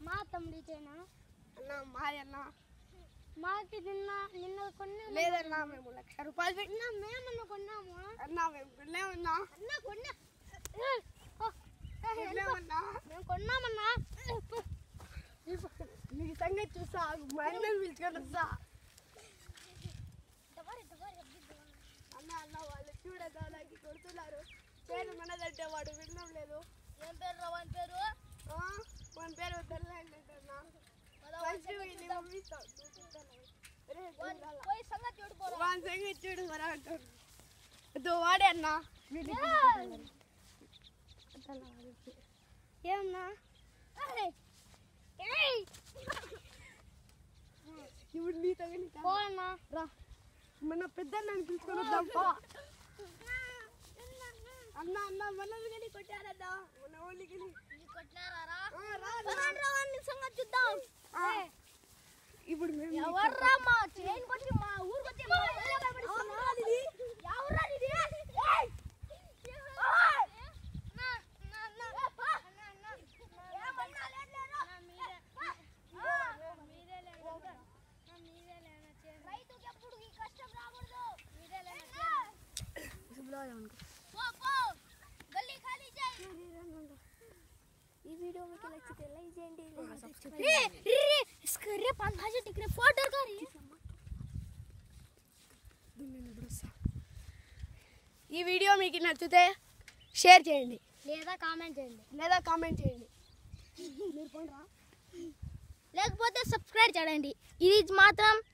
మా తమ్ముడి చైనా అన్న మాది అన్న మాకి నిన్న నిన్న కొన్నా లేదన్నా మేము లక్ష రూపాయలు పెట్టి అన్న మేమన్న కొన్నాము అన్న మేము కొనలేమన్నా అన్న కొన్నా ఏయ్, ఓ, ఏయ్, వెళ్ళిపో. కొనలేమన్నా మేము కొన్నామన్నా ఏయ్, పో. నీ సంగతి చూస్తా మా అన్నని పిలుచుకొని వస్తా ఇటువరి, ఇటువరి, ఎగ్గిద్దు. అన్న అన్న వాళ్ళు చూడదా నాకు కొడుతున్నారు పేరు మనదంటే వాడు వినడం లేదు ఏం పేరు రా వాని పేరు ఆ, మన పేరు తెల్లంటన్నా ఫస్ట్ వీడిని పంపిస్తా రే, వాని చూడాలా. పోయి సంగతి చూడిపోరా వాని సంగతి చూడు వరా అంటారు అదో వాడే అన్న వీడిని ఏమన్నా ఏయ్, ఏయ్, ఇప్పుడు నీతో నీతో పో అన్నా రా మన పెద్ద నన్ను పిలుచుకొని వద్దాం పా. అన్న అన్న మనల్ని కానీ కొట్టారన్నా మన ఓన్లీ కానీ ఇది కొట్టినారా రా? ఆ, రా, రా. పదండి రా వాని సంగతి చూద్దాం ఆ. ఏయ్, ఇప్పుడు మేము ఎవర్రా మా చైన్ కొట్టి మా ఊరికి వచ్చి మా ఊళ్ళో కనబడిస్తున్నా? ఎవర్రా ఇది? ఏయ్! ఓయ్! నా, నా, నా. ఏమన్నా లేదులేరా? ఆ, రైతుకి ఎప్పుడు ఈ కష్టం రాకూడదు పో, పో. గల్లీ ఖాళీ చేయి. ఈ వీడియో మీకు నచ్చితే లైక్ చేయండి లేదా సబ్స్క్రైబ్ रे रे रे इसका रे पांच भाजी टिक रे फोटो कर ఈ వీడియో మీకు నచ్చితే షేర్ చేయండి లేదా కామెంట్ చేయండి లేదా కామెంట్ చేయండి మీరు పోండ్రా లేకపోతే సబ్స్క్రైబ్ చేయండి ఇది మాత్రం